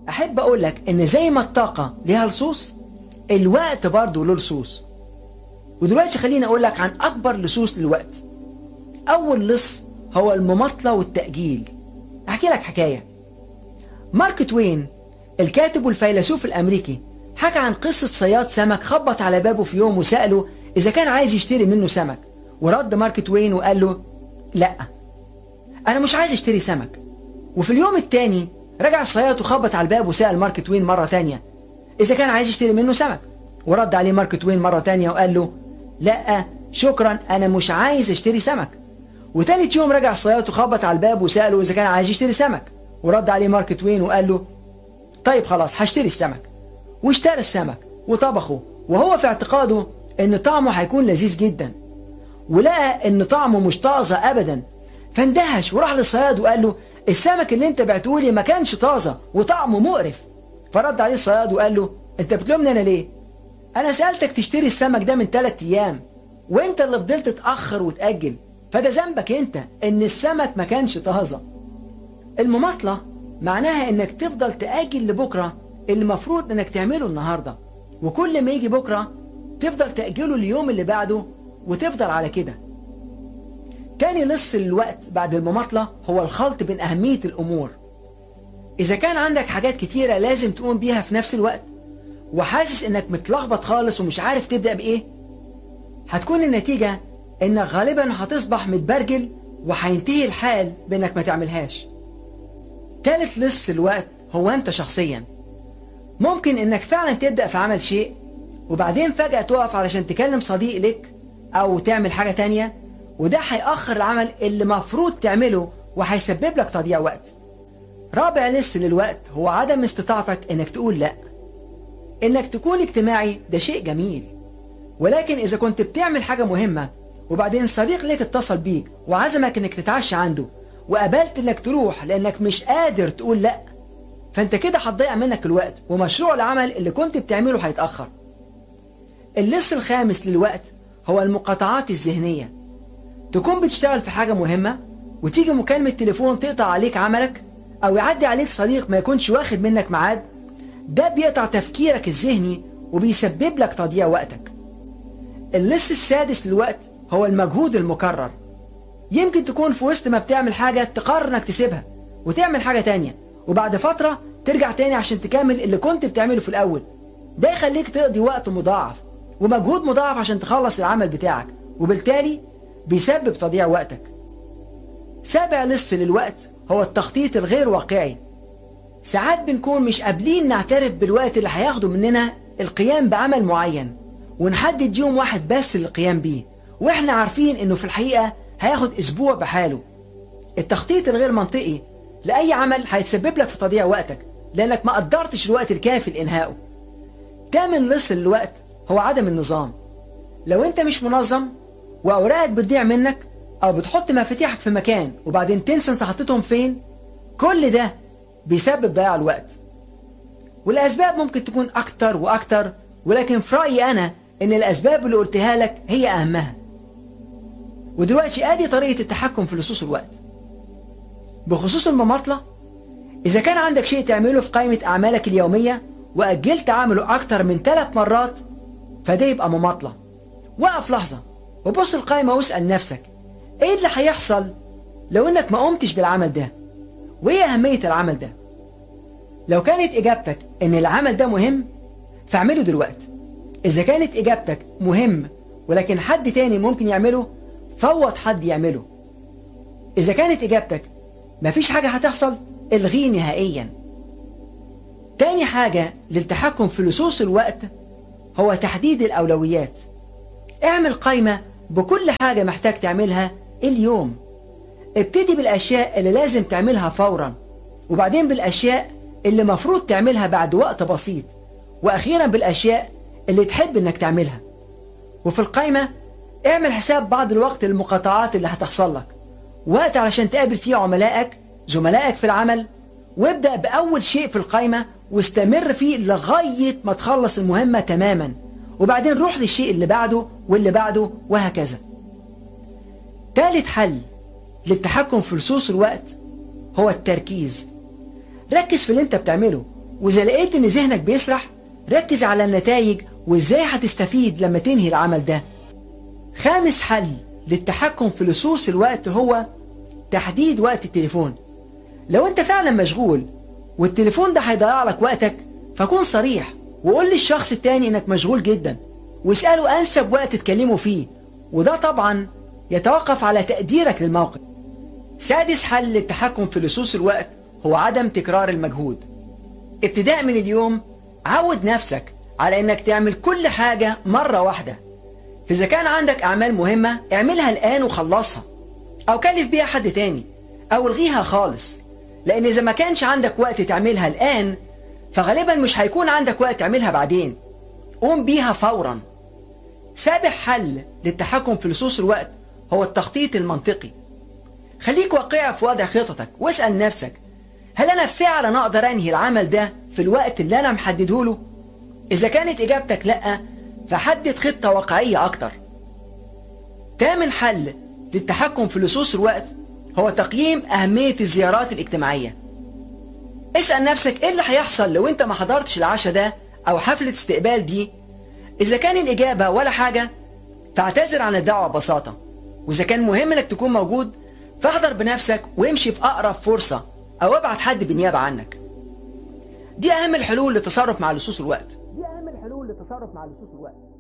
أحب أقول لك إن زي ما الطاقة ليها لصوص الوقت برضه له لصوص ودلوقتي خليني أقول لك عن أكبر لصوص للوقت أول لص هو المماطلة والتأجيل أحكي لك حكاية مارك توين الكاتب والفيلسوف الأمريكي حكى عن قصة صياد سمك خبط على بابه في يوم وسأله إذا كان عايز يشتري منه سمك ورد مارك توين وقال له لا أنا مش عايز أشتري سمك وفي اليوم التاني رجع الصياد وخبط على الباب وسأل مارك توين مرة تانية إذا كان عايز يشتري منه سمك ورد عليه مارك توين مرة تانية وقال له لا شكرا أنا مش عايز أشتري سمك وتالت يوم رجع الصياد وخبط على الباب وسأله إذا كان عايز يشتري سمك ورد عليه مارك توين وقال له طيب خلاص هشتري السمك واشترى السمك وطبخه وهو في اعتقاده ان طعمه هيكون لذيذ جدا ولقى ان طعمه مش طازه ابدا فاندهش وراح للصياد وقال له السمك اللي انت بعته لي ما كانش طازه وطعمه مقرف فرد عليه الصياد وقال له انت بتلومني انا ليه انا سالتك تشتري السمك ده من ثلاث ايام وانت اللي فضلت تاخر وتاجل فده ذنبك انت ان السمك ما كانش طازه المماطله معناها انك تفضل تاجل لبكره اللي المفروض انك تعمله النهارده وكل ما يجي بكره تفضل تاجله اليوم اللي بعده وتفضل على كده تاني لص الوقت بعد المماطلة هو الخلط بين أهمية الأمور إذا كان عندك حاجات كتيرة لازم تقوم بيها في نفس الوقت وحاسس إنك متلخبط خالص ومش عارف تبدأ بإيه هتكون النتيجة إنك غالبا هتصبح متبرجل وهينتهي الحال بإنك ما تعملهاش تالت لص الوقت هو أنت شخصيا ممكن إنك فعلا تبدأ في عمل شيء وبعدين فجأة تقف علشان تكلم صديق لك أو تعمل حاجة تانية وده هيأخر العمل اللي مفروض تعمله وهيسبب لك تضييع وقت رابع لص للوقت هو عدم استطاعتك انك تقول لا انك تكون اجتماعي ده شيء جميل ولكن اذا كنت بتعمل حاجة مهمة وبعدين صديق ليك اتصل بيك وعزمك انك تتعشى عنده وقبلت انك تروح لانك مش قادر تقول لا فانت كده هتضيع منك الوقت ومشروع العمل اللي كنت بتعمله هيتأخر اللص الخامس للوقت هو المقاطعات الذهنيه تكون بتشتغل في حاجة مهمة وتيجي مكالمة تليفون تقطع عليك عملك أو يعدي عليك صديق ما يكونش واخد منك ميعاد ده بيقطع تفكيرك الذهني وبيسبب لك تضييع وقتك اللص السادس للوقت هو المجهود المكرر يمكن تكون في وسط ما بتعمل حاجة تقرر انك تسيبها وتعمل حاجة تانية وبعد فترة ترجع تاني عشان تكمل اللي كنت بتعمله في الأول ده يخليك تقضي وقت مضاعف ومجهود مضاعف عشان تخلص العمل بتاعك وبالتالي بيسبب تضييع وقتك سابع لص للوقت هو التخطيط الغير واقعي ساعات بنكون مش قابلين نعترف بالوقت اللي هياخده مننا القيام بعمل معين ونحدد يوم واحد بس للقيام بيه واحنا عارفين انه في الحقيقة هياخد اسبوع بحاله التخطيط الغير منطقي لأي عمل هيسبب لك في تضييع وقتك لأنك ما قدرتش الوقت الكافي لإنهائه تامن لص للوقت هو عدم النظام لو انت مش منظم واوراقك بتضيع منك او بتحط مفاتيحك في مكان وبعدين تنسى انت حطيتهم فين كل ده بيسبب ضياع الوقت والاسباب ممكن تكون اكتر واكتر ولكن في رايي انا ان الاسباب اللي قلتها لك هي اهمها ودلوقتي ادي طريقه التحكم في لصوص الوقت بخصوص المماطله اذا كان عندك شيء تعمله في قائمه اعمالك اليوميه واجلت عمله اكتر من ثلاث مرات فده يبقى مماطله وقف لحظه وبص القائمة واسأل نفسك ايه اللي هيحصل لو انك ما قمتش بالعمل ده وايه اهمية العمل ده لو كانت اجابتك ان العمل ده مهم فاعمله دلوقتي اذا كانت اجابتك مهم ولكن حد تاني ممكن يعمله فوض حد يعمله اذا كانت اجابتك مفيش حاجة هتحصل الغيه نهائيا تاني حاجة للتحكم في لصوص الوقت هو تحديد الأولويات اعمل قائمة بكل حاجة محتاج تعملها اليوم ابتدي بالأشياء اللي لازم تعملها فورا وبعدين بالأشياء اللي مفروض تعملها بعد وقت بسيط وأخيرا بالأشياء اللي تحب إنك تعملها وفي القائمة اعمل حساب بعض الوقت للمقاطعات اللي هتحصل لك وقت علشان تقابل فيه عملائك زملائك في العمل وابدأ بأول شيء في القائمة واستمر فيه لغاية ما تخلص المهمة تماما وبعدين روح للشيء اللي بعده واللي بعده وهكذا ثالث حل للتحكم في لصوص الوقت هو التركيز ركز في اللي انت بتعمله وإذا لقيت إن ذهنك بيسرح ركز على النتائج وإزاي هتستفيد لما تنهي العمل ده خامس حل للتحكم في لصوص الوقت هو تحديد وقت التليفون لو انت فعلا مشغول والتليفون ده هيضيع لك وقتك فكون صريح وقول للشخص التاني انك مشغول جدا واسأله انسب وقت تكلمه فيه وده طبعا يتوقف على تقديرك للموقف سادس حل للتحكم في لصوص الوقت هو عدم تكرار المجهود ابتداء من اليوم عود نفسك على انك تعمل كل حاجة مرة واحدة فإذا كان عندك أعمال مهمة اعملها الآن وخلصها أو كلف بيها حد تاني أو الغيها خالص لأن إذا ما كانش عندك وقت تعملها الآن فغالبا مش هيكون عندك وقت تعملها بعدين قوم بيها فورا سابع حل للتحكم في لصوص الوقت هو التخطيط المنطقي خليك واقعي في وضع خططك واسأل نفسك هل أنا فعلا أقدر أنهي العمل ده في الوقت اللي أنا محدده له؟ إذا كانت إجابتك لأ فحدد خطة واقعية أكتر تامن حل للتحكم في لصوص الوقت هو تقييم أهمية الزيارات الاجتماعية اسأل نفسك إيه اللي هيحصل لو أنت ما حضرتش العشاء ده أو حفلة استقبال دي إذا كان الإجابة ولا حاجة فاعتذر عن الدعوة ببساطة وإذا كان مهم إنك تكون موجود فاحضر بنفسك وامشي في أقرب فرصة أو ابعت حد بالنيابة عنك دي أهم الحلول للتصرف مع لصوص الوقت دي أهم الحلول للتصرف مع لصوص الوقت